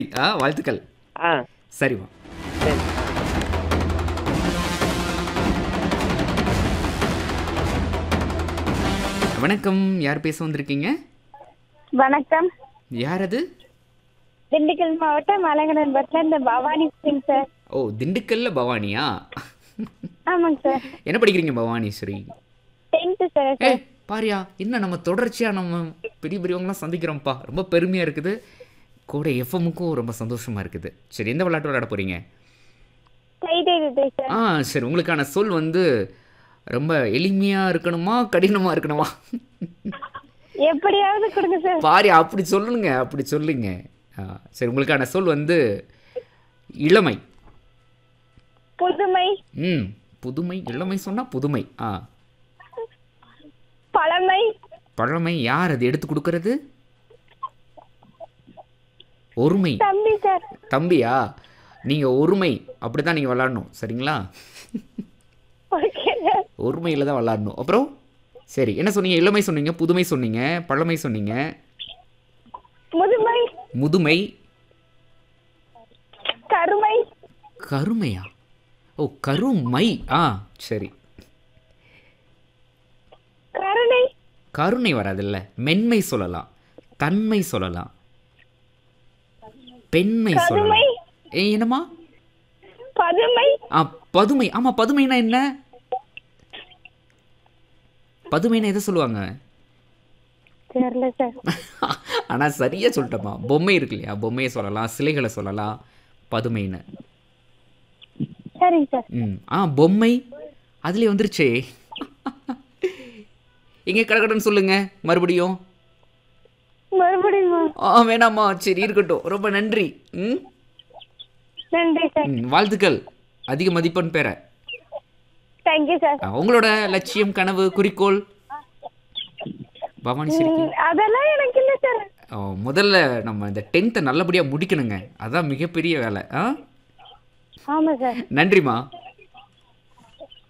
ஆ வாழ்த்துக்கள் ஆ சரிம்மா சரி வணக்கம் யார் பேச வந்திருக்கீங்க வணக்கம் யார் அது திண்டுக்கல் மாவட்டம் அலங்கடன் பஸ்ல இந்த பவானி சிங் சார் ஓ திண்டுக்கல்ல பவானியா ஆமாங்க சார் என்ன படிக்கிறீங்க பவானீஸ்வரி டென்த்து சார் ஏ பாரியா என்ன நம்ம தொடர்ச்சியாக நம்ம பெரிய பெரியவங்களாம் சந்திக்கிறோம்ப்பா ரொம்ப பெருமையாக இருக்குது கூட எஃப்எம்முக்கும் ரொம்ப சந்தோஷமாக இருக்குது சரி எந்த விளையாட்டு விளையாட போகிறீங்க கைதை விதை சார் ஆ சரி உங்களுக்கான சொல் வந்து ரொம்ப எளிமையாக இருக்கணுமா கடினமாக இருக்கணுமா எப்படியாவது கொடுங்க சார் பாரி அப்படி சொல்லுங்க அப்படி சொல்லுங்க ஆ, சரி உங்களுக்கான சொல் வந்து இளமை புதுமை ம் புதுமை இளமை சொன்னால் புதுமை ஆ பழமை பழமை யார் அது எடுத்து கொடுக்கறது ஒருமை தம்பி சார் தம்பியா நீங்கள் ஒருமை அப்படி தான் நீங்கள் விளாடணும் சரிங்களா ஓகே சார் ஒருமையில் தான் விளாடணும் அப்புறம் சரி என்ன சொன்னீங்க இளமை சொன்னீங்க புதுமை சொன்னீங்க பழமை சொன்னீங்க முதுமை முதுமை கருமை கருமையா ஓ கருமை ஆ சரி கருணை கருணை வராதுல்ல மென்மை சொல்லலாம் தன்மை சொல்லலாம் பெண்மை சொல்லலாம் பதுமை ஏ என்னம்மா பதுமை ஆ பதுமை ஆமாம் பதுமைனா என்ன பதுமைனா எதை சொல்லுவாங்க தெரியல சார் ஆனால் சரியாக சொல்லிட்டோம்மா பொம்மை இருக்கு இல்லையா பொம்மையை சொல்லலாம் சிலைகளை சொல்லலாம் பதுமைன்னு சரிங்க சார் ம் ஆ பொம்மை அதுலேயே வந்துருச்சே எங்கே கடகடன்னு சொல்லுங்க மறுபடியும் மறுபடியும் ஆ வேணாம்மா சரி இருக்கட்டும் ரொம்ப நன்றி ம் நன்றி சார் ம், வாழ்த்துக்கள் அதிக மதிப்பெண் பெற தேங்க்யூ சார் ஆ, உங்களோட லட்சியம் கனவு குறிக்கோள் பவானி சிரிக்கி ம், அதெல்லாம் எனக்கு இல்லை சார் ஆ, முதல்ல நம்ம இந்த டென்த்தை நல்லபடியாக முடிக்கணுங்க அதான் மிகப்பெரிய வேலை ஆ ஆமாம் சார் நன்றிம்மா